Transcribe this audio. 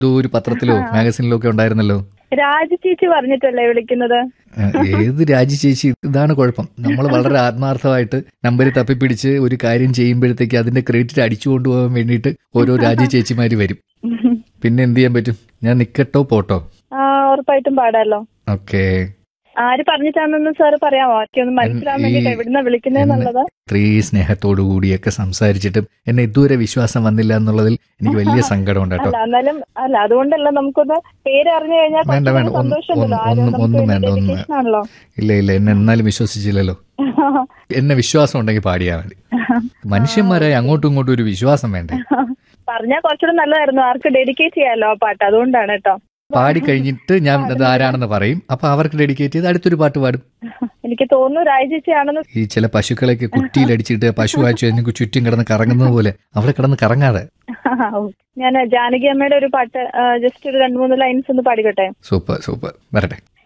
ഏതോ ഒരു പത്രത്തിലോ മാഗസിനിലോ ഒക്കെ ഉണ്ടായിരുന്നല്ലോ രാജ ചേച്ചി പറഞ്ഞിട്ടല്ലേ വിളിക്കുന്നത് ഏഹ് ഏത് രാജി ചേച്ചി ഇതാണ് കുഴപ്പം നമ്മൾ വളരെ ആത്മാർത്ഥമായിട്ട് നമ്പർ തപ്പിപ്പിടിച്ച് ഒരു കാര്യം ചെയ്യുമ്പോഴത്തേക്ക് അതിന്റെ ക്രെഡിറ്റ് അടിച്ചു കൊണ്ടുപോകാൻ വേണ്ടിയിട്ട് ഓരോ രാജി ചേച്ചിമാര് വരും പിന്നെ എന്ത് ചെയ്യാൻ പറ്റും ഞാൻ നിക്കട്ടോ പോട്ടോ ആ ഉറപ്പായിട്ടും പാടാലോ ഓക്കെ ആര് പറഞ്ഞിട്ടാണെന്ന് സാറ് പറയാമോ ഒന്ന് മനസ്സിലാവാൻ വേണ്ടിട്ട് എവിടുന്ന വിളിക്കുന്നതെന്നുള്ളത് ഇത്രയും സ്നേഹത്തോടു കൂടിയൊക്കെ സംസാരിച്ചിട്ടും എന്നെ ഇതുവരെ വിശ്വാസം വന്നില്ല എന്നുള്ളതിൽ എനിക്ക് വലിയ സങ്കടമുണ്ട് കേട്ടോ അല്ല എന്നാലും അല്ല അതുകൊണ്ടല്ല നമുക്കൊന്ന് പേര് അറിഞ്ഞു കഴിഞ്ഞാൽ വേണ്ട, വേണ്ട. കുറച്ചുകൂടി ഒന്ന്- സന്തോഷമുണ്ടല്ലോ ഒന്ന്- ആരും ഒന്നും- നമുക്ക് ഒന്നും വേണ്ടി വേണ്ട, ഒന്നും dedication ആണല്ലോ ഇല്ല ഇല്ല എന്നെ എന്നാലും വിശ്വസിച്ചില്ലല്ലോ എന്നെ വിശ്വാസം ഉണ്ടെങ്കിൽ പാടിയാൽ മതി മനുഷ്യന്മാരായി അങ്ങോട്ടും ഇങ്ങോട്ടും ഒരു വിശ്വാസം വേണ്ടേ പറഞ്ഞാൽ കുറച്ചുകൂടി നല്ലതായിരുന്നു ആർക്ക് ഡെഡിക്കേറ്റ് ചെയ്യാലോ ആ പാട്ട് അതുകൊണ്ടാണ് കേട്ടോ പാടി കഴിഞ്ഞിട്ട് ഞാൻ അത് ആരാണെന്ന് പറയും അപ്പൊ അവർക്ക് ഡെഡിക്കേറ്റ് ചെയ്ത് അടുത്തൊരു പാട്ട് പാടും എനിക്ക് തോന്നുന്നു രാജേച്ചിയാണെന്ന് ഈ ചില പശുക്കളെയൊക്കെ കുറ്റിയിലടിച്ചിട്ട് പശു വായിച്ചു എനിക്ക് ചുറ്റും കിടന്ന് കറങ്ങുന്നത് പോലെ അവിടെ കിടന്ന് കറങ്ങാതെ ഞാൻ ജാനകി അമ്മയുടെ ഒരു പാട്ട് ജസ്റ്റ് ഒരു രണ്ട് മൂന്ന് ലൈൻസ് ഒന്ന് പാടിക്കട്ടെ സൂപ്പർ സൂപ്പർ വരട്ടെ